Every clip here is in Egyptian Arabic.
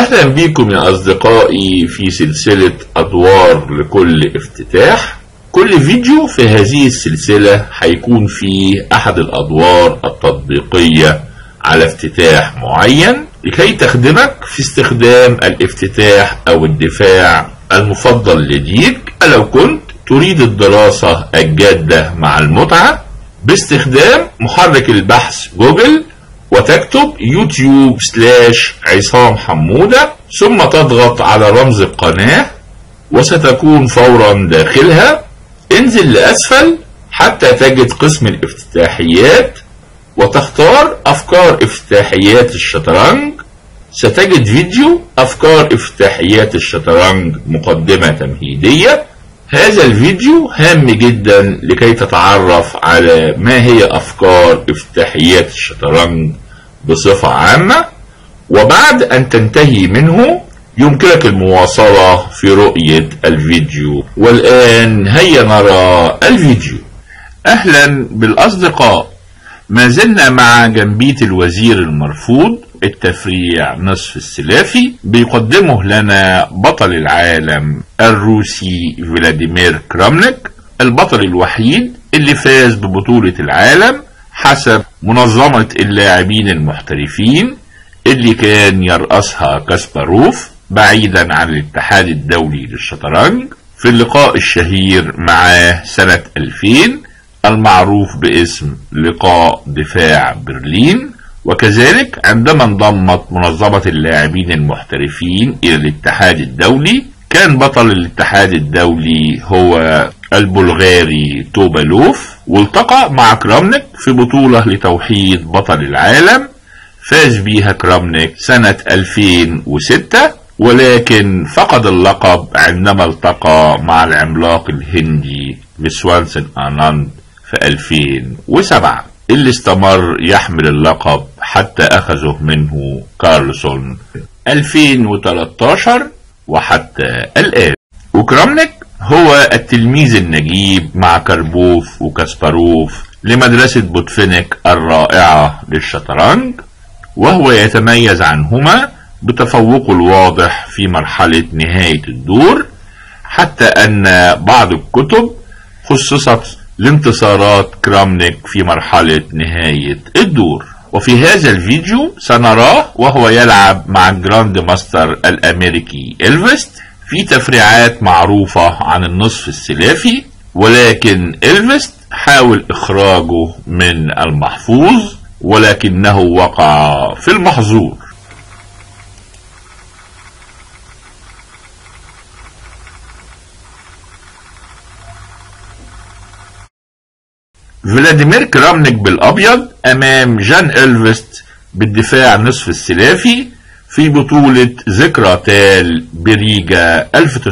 أهلا بكم يا أصدقائي في سلسلة أدوار لكل افتتاح كل فيديو في هذه السلسلة هيكون فيه أحد الأدوار التطبيقية على افتتاح معين لكي تخدمك في استخدام الافتتاح أو الدفاع المفضل لديك لو كنت تريد الدراسة الجادة مع المتعة باستخدام محرك البحث جوجل وتكتب يوتيوب سلاش عصام حمودة ثم تضغط على رمز القناة وستكون فورا داخلها انزل لأسفل حتى تجد قسم الافتتاحيات وتختار أفكار افتتاحيات الشطرنج ستجد فيديو أفكار افتتاحيات الشطرنج مقدمة تمهيدية هذا الفيديو هام جدا لكي تتعرف على ما هي أفكار افتتاحيات الشطرنج بصفة عامة وبعد أن تنتهي منه يمكنك المواصلة في رؤية الفيديو والآن هيا نرى الفيديو أهلا بالأصدقاء ما زلنا مع جنبية الوزير المرفوض التفريع نصف السلافي بيقدمه لنا بطل العالم الروسي فلاديمير كرامنيك البطل الوحيد اللي فاز ببطولة العالم حسب منظمة اللاعبين المحترفين اللي كان يرأسها كاسباروف بعيدا عن الاتحاد الدولي للشطرنج في اللقاء الشهير معاه سنة 2000 المعروف باسم لقاء دفاع برلين وكذلك عندما انضمت منظمة اللاعبين المحترفين إلى الاتحاد الدولي كان بطل الاتحاد الدولي هو البلغاري توبالوف والتقى مع كرامنيك في بطولة لتوحيد بطل العالم فاز بيها كرامنيك سنة 2006 ولكن فقد اللقب عندما التقى مع العملاق الهندي بسوانسن آناند في 2007 اللي استمر يحمل اللقب حتى أخذه منه كارلسون 2013 وحتى الآن وكرامنيك هو التلميذ النجيب مع كربوف وكاسباروف لمدرسة بوتفينيك الرائعة للشطرنج وهو يتميز عنهما بتفوقه الواضح في مرحلة نهاية الدور حتى أن بعض الكتب خصصت لانتصارات كرامنيك في مرحلة نهاية الدور وفي هذا الفيديو سنراه وهو يلعب مع الجراند ماستر الأمريكي إلفست في تفريعات معروفة عن النصف السلافي ولكن إلفست حاول إخراجه من المحفوظ ولكنه وقع في المحظور فلاديمير كرامنيك بالأبيض أمام جان إلفست بالدفاع نصف السلافي في بطولة ذكرى تال بريجا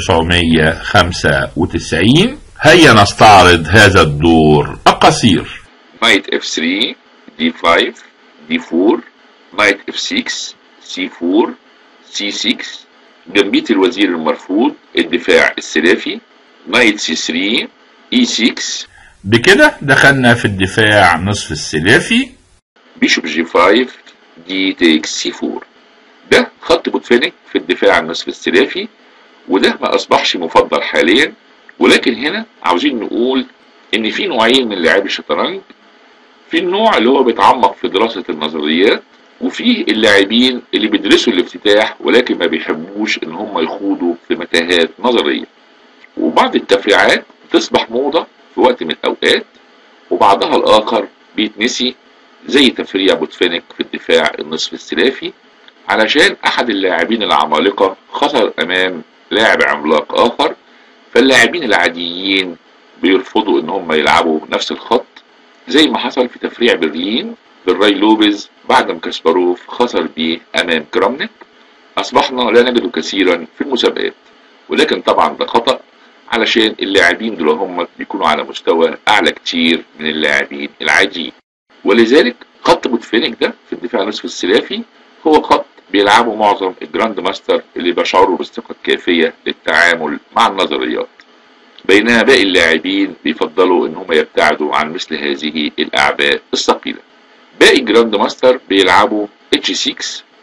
1995 هيا نستعرض هذا الدور القصير knight f3 d5 d4 knight f6 c4 c6 جنبية الوزير المرفوض الدفاع السلافي knight c3 e6 بكده دخلنا في الدفاع نصف السلافي بيشوب g5 d takes c4 ده خط بوتفينيك في الدفاع النصف السلافي وده ما اصبحش مفضل حاليا ولكن هنا عاوزين نقول ان في نوعين من لاعبي الشطرنج في النوع اللي هو بيتعمق في دراسة النظريات وفيه اللاعبين اللي بيدرسوا الافتتاح ولكن ما بيحبوش ان هم يخوضوا في متاهات نظرية وبعض التفريعات تصبح موضة في وقت من الاوقات وبعضها الاخر بيتنسي زي تفريع بوتفينيك في الدفاع النصف السلافي علشان احد اللاعبين العمالقة خسر امام لاعب عملاق اخر فاللاعبين العاديين بيرفضوا ان هم يلعبوا نفس الخط زي ما حصل في تفريع برلين بالراي لوبيز بعد ما كاسباروف خسر بيه امام كرامنيك اصبحنا لا نجد كثيرا في المسابقات ولكن طبعا ده خطأ علشان اللاعبين دول هم بيكونوا على مستوى اعلى كتير من اللاعبين العاديين ولذلك خط بوتفينيك ده في الدفاع نصف السلافي هو خط بيلعبه معظم الجراند ماستر اللي بيشعروا بالثقة الكافية للتعامل مع النظريات بينما باقي اللاعبين بيفضلوا ان هم يبتعدوا عن مثل هذه الاعباء الثقيلة باقي الجراند ماستر بيلعبوا اتش 6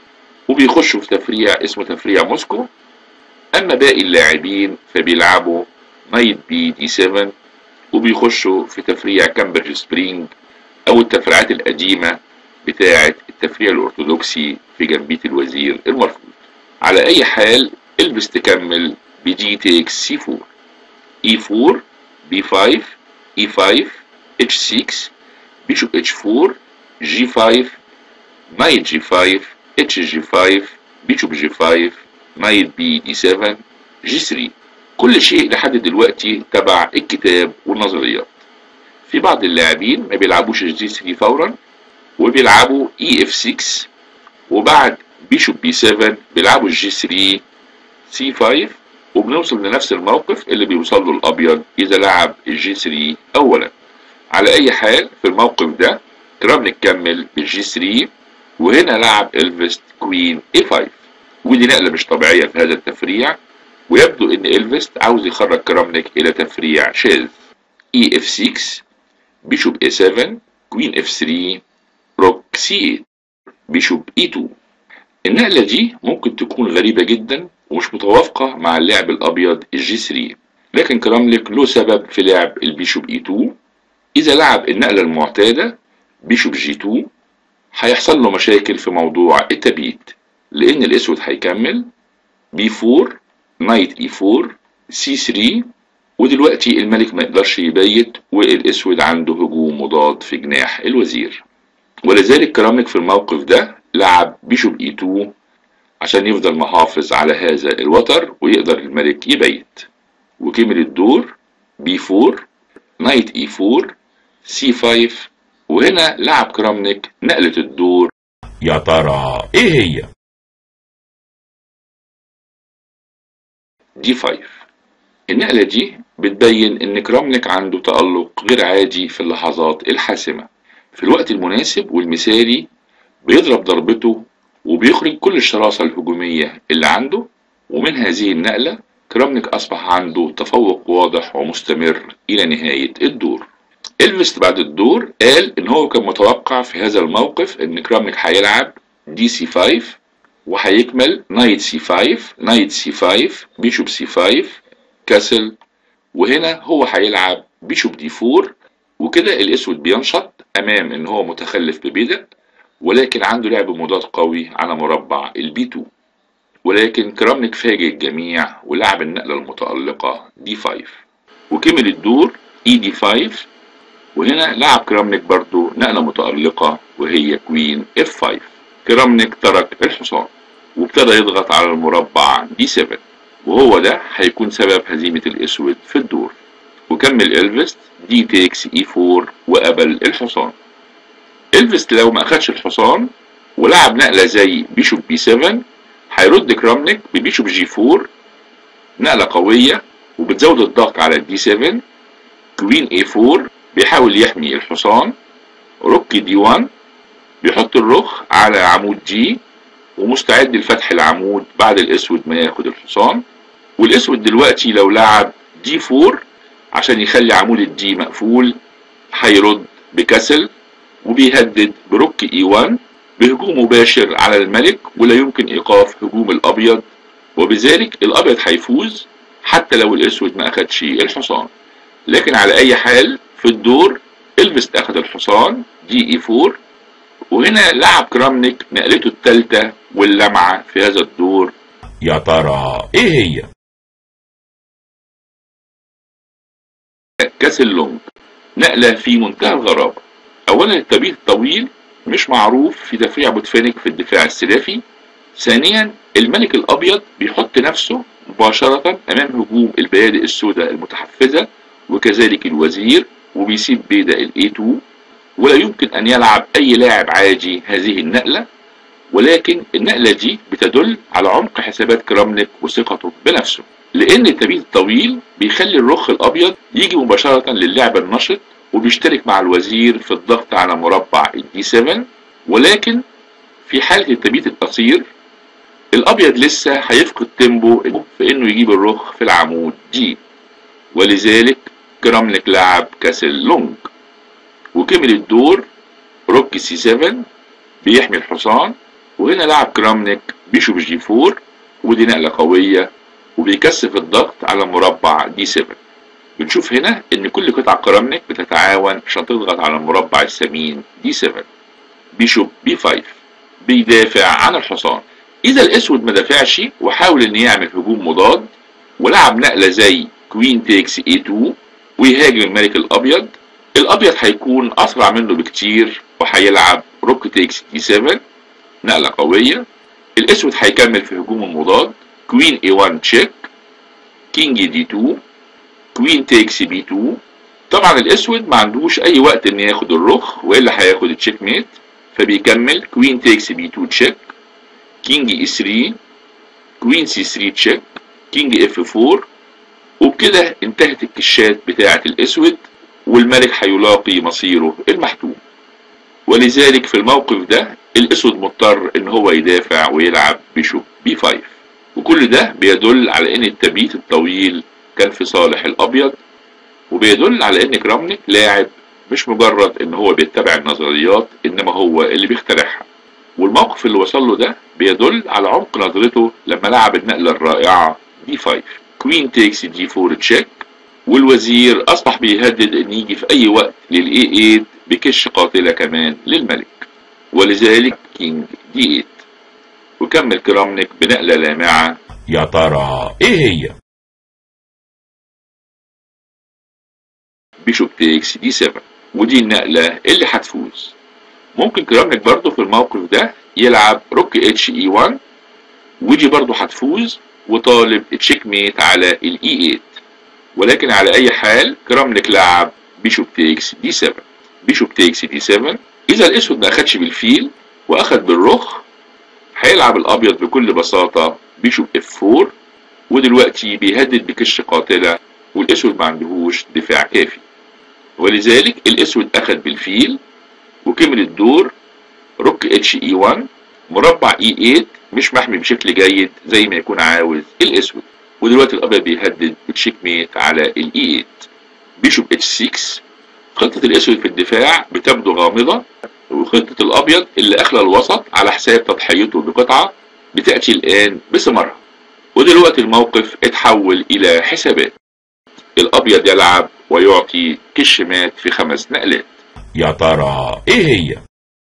وبيخشوا في تفريع اسمه تفريع موسكو اما باقي اللاعبين فبيلعبوا نايت بي دي 7 وبيخشوا في تفريع كامبرج سبرينج او التفريعات القديمة بتاعة التفريع الارثوذكسي في جنبية الوزير المرفوض على اي حال البس تكمل بجي تيكس سي 4 اي 4 بي 5 اي 5 اتش 6 بيشوب اتش 4 جي 5 نايت جي 5 اتش جي 5 بيشوب جي 5 نايت بي دي 7 جي 3 كل شيء لحد دلوقتي تبع الكتاب والنظريات في بعض اللاعبين ما بيلعبوش الجي 3 فورا وبيلعبوا اي اف 6 وبعد بيشوب بي 7 بيلعبوا الجي 3 سي 5 وبنوصل لنفس الموقف اللي بيوصل له الابيض اذا لعب الجي 3 اولا على اي حال في الموقف ده كرامنيك كمل بالجي 3 وهنا لعب الفيست كوين اي 5 ودي نقله مش طبيعيه في هذا التفريع ويبدو ان الفيست عاوز يخرج كرامنيك الى تفريع شاذ اي اف 6 بيشوب اي 7 كوين اف 3 روك سي 8 بيشوب اي 2 النقله دي ممكن تكون غريبه جدا ومش متوافقه مع اللاعب الابيض الجي 3 لكن كرامليك له سبب في لعب البيشوب اي 2 اذا لعب النقله المعتاده بيشوب جي 2 هيحصل له مشاكل في موضوع التبييت لان الاسود هيكمل بي 4 نايت اي 4 سي 3 ودلوقتي الملك ما يقدرش يبيت والاسود عنده هجوم مضاد في جناح الوزير ولذلك كرامنيك في الموقف ده لعب بيشوب اي 2 عشان يفضل محافظ على هذا الوتر ويقدر الملك يبيت وكمل الدور بي 4 نايت اي 4 سي 5 وهنا لعب كرامنيك نقلة الدور يا ترى ايه هي دي 5 النقلة دي بتبين ان كرامنيك عنده تألق غير عادي في اللحظات الحاسمة في الوقت المناسب والمثالي بيضرب ضربته وبيخرج كل الشراسة الهجومية اللي عنده ومن هذه النقلة كرامنيك أصبح عنده تفوق واضح ومستمر إلى نهاية الدور إلفيست بعد الدور قال إن هو كان متوقع في هذا الموقف إن كرامنيك هيلعب دي سي 5 وهيكمل نايت سي 5 نايت سي 5 بيشوب سي 5 كاسل وهنا هو هيلعب بيشوب دي 4 وكده الاسود بينشط امام ان هو متخلف ببدء ولكن عنده لعب مضاد قوي على مربع البي 2 ولكن كرامنيك فاجئ الجميع ولعب النقله المتالقه دي 5 وكمل الدور اي دي 5 وهنا لعب كرامنيك برضو نقله متالقه وهي كوين اف 5 كرامنيك ترك الحصان وابتدى يضغط على المربع دي 7 وهو ده هيكون سبب هزيمه الاسود في الدور وكمل الفيست دي تيكس اي 4 وقبل الحصان الفيست لو ما اخدش الحصان ولعب نقله زي بيشوب بي 7 هيرد كرامنيك ببيشوب جي 4 نقله قويه وبتزود الضغط على الدي 7 كوين اي 4 بيحاول يحمي الحصان روك دي 1 بيحط الرخ على عمود جي ومستعد لفتح العمود بعد الاسود ما ياخد الحصان والاسود دلوقتي لو لعب دي 4 عشان يخلي عمود الدي مقفول هيرد بكسل وبيهدد بروك اي 1 بهجوم مباشر على الملك ولا يمكن ايقاف هجوم الابيض وبذلك الابيض هيفوز حتى لو الاسود ما اخدش الحصان لكن على اي حال في الدور الفيست اخد الحصان دي اي 4 وهنا لعب كرامنيك نقلته الثالثه واللمعه في هذا الدور يا ترى ايه هي كاس اللونج نقله في منتهى الغرابه اولا التبييت الطويل مش معروف في تفريع بوتفينيك في الدفاع السلافي ثانيا الملك الابيض بيحط نفسه مباشرة امام هجوم البيادق السوداء المتحفزة وكذلك الوزير وبيسيب بيدق الاي 2 ولا يمكن ان يلعب اي لاعب عادي هذه النقلة ولكن النقلة دي بتدل على عمق حسابات كرامنيك وثقته بنفسه لان التبييت الطويل بيخلي الرخ الابيض يجي مباشرة للعب النشط وبيشترك مع الوزير في الضغط على مربع الدي 7 ولكن في حالة التبييت القصير الابيض لسه هيفقد تيمبو في انه يجيب الرخ في العمود جي ولذلك كرامنيك لعب كاسل لونج وكمل الدور روك سي 7 بيحمي الحصان وهنا لعب كرامنيك بيشوب جي 4 ودي نقلة قوية وبيكثف الضغط على مربع دي 7 بنشوف هنا ان كل قطع كرامنك بتتعاون عشان تضغط على المربع الثمين دي 7 بيشوب بي 5 بيدافع عن الحصان اذا الاسود ما دافعش وحاول ان يعمل هجوم مضاد ولعب نقلة زي كوين تيكس اي 2 ويهاجم الملك الابيض الابيض هيكون اسرع منه بكتير وهيلعب روك تيكس دي 7 نقلة قوية الاسود هيكمل في هجوم المضاد كوين اي 1 تشيك كينج دي 2 كوين تيكس بي 2 طبعا الاسود ما عندوش اي وقت ان ياخد الرخ والا هياخد التشيك ميت فبيكمل كوين تيكس بي 2 تشيك كينج اي 3 كوين سي 3 تشيك كينج اف 4 وبكده انتهت الكشات بتاعة الاسود والملك هيلاقي مصيره المحتوم ولذلك في الموقف ده الاسود مضطر ان هو يدافع ويلعب بيشوب بي 5 وكل ده بيدل على ان التبييت الطويل كان في صالح الابيض وبيدل على ان كرامنيك لاعب مش مجرد ان هو بيتبع النظريات انما هو اللي بيخترعها والموقف اللي وصل له ده بيدل على عمق نظرته لما لعب النقله الرائعه دي 5 كوين تيكس دي 4 تشيك والوزير اصبح بيهدد ان يجي في اي وقت للاي 8 بكش قاتله كمان للملك ولذلك كينج دي 8 وكمل كرامنيك بنقله لامعه يا ترى ايه هي بيشوب تيكس دي 7 ودي النقله اللي هتفوز ممكن كرامنيك برضه في الموقف ده يلعب روك اتش اي 1 ودي برضه هتفوز وطالب تشيك ميت على الاي 8 ولكن على اي حال كرامنيك لعب بيشوب تيكس دي 7 بيشوب تيكس دي 7 اذا الاسود ما اخدش بالفيل واخد بالرخ هيلعب الابيض بكل بساطة بيشوب اف 4 ودلوقتي بيهدد بكش قاتلة والاسود ما عندهوش دفاع كافي ولذلك الاسود اخد بالفيل وكمل الدور روك اتش اي 1 مربع اي 8 مش محمي بشكل جيد زي ما يكون عاوز الاسود ودلوقتي الابيض بيهدد بتشيك ميت على الاي 8 بيشوب اتش 6 خطة الاسود في الدفاع بتبدو غامضة وخطة الابيض اللي اخلى الوسط على حساب تضحيته بقطعة بتأتي الان بثمارها ودلوقتي الموقف اتحول الى حسابات الابيض يلعب ويعطي كش مات في خمس نقلات يا ترى ايه هي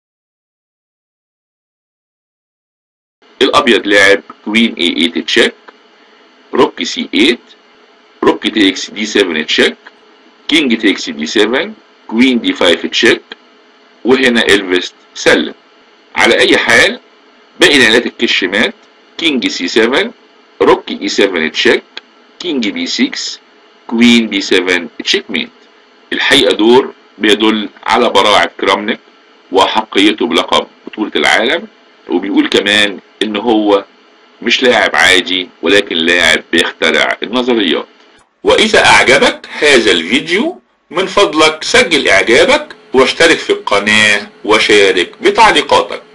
الابيض لعب كوين اي 8 تشيك روك سي 8 روك تيكس دي 7 تشيك كينج تيكس دي 7 كوين دي 5 تشيك وهنا الفيست سلم على اي حال باقي نقلات الكش مات كينج سي 7 روك اي 7 تشيك كينج بي 6 كوين بي 7 تشيك ميت الحقيقه دور بيدل على براعه كرامنيك واحقيته بلقب بطوله العالم وبيقول كمان ان هو مش لاعب عادي ولكن لاعب بيخترع النظريات واذا اعجبك هذا الفيديو من فضلك سجل اعجابك واشترك في القناة وشارك بتعليقاتك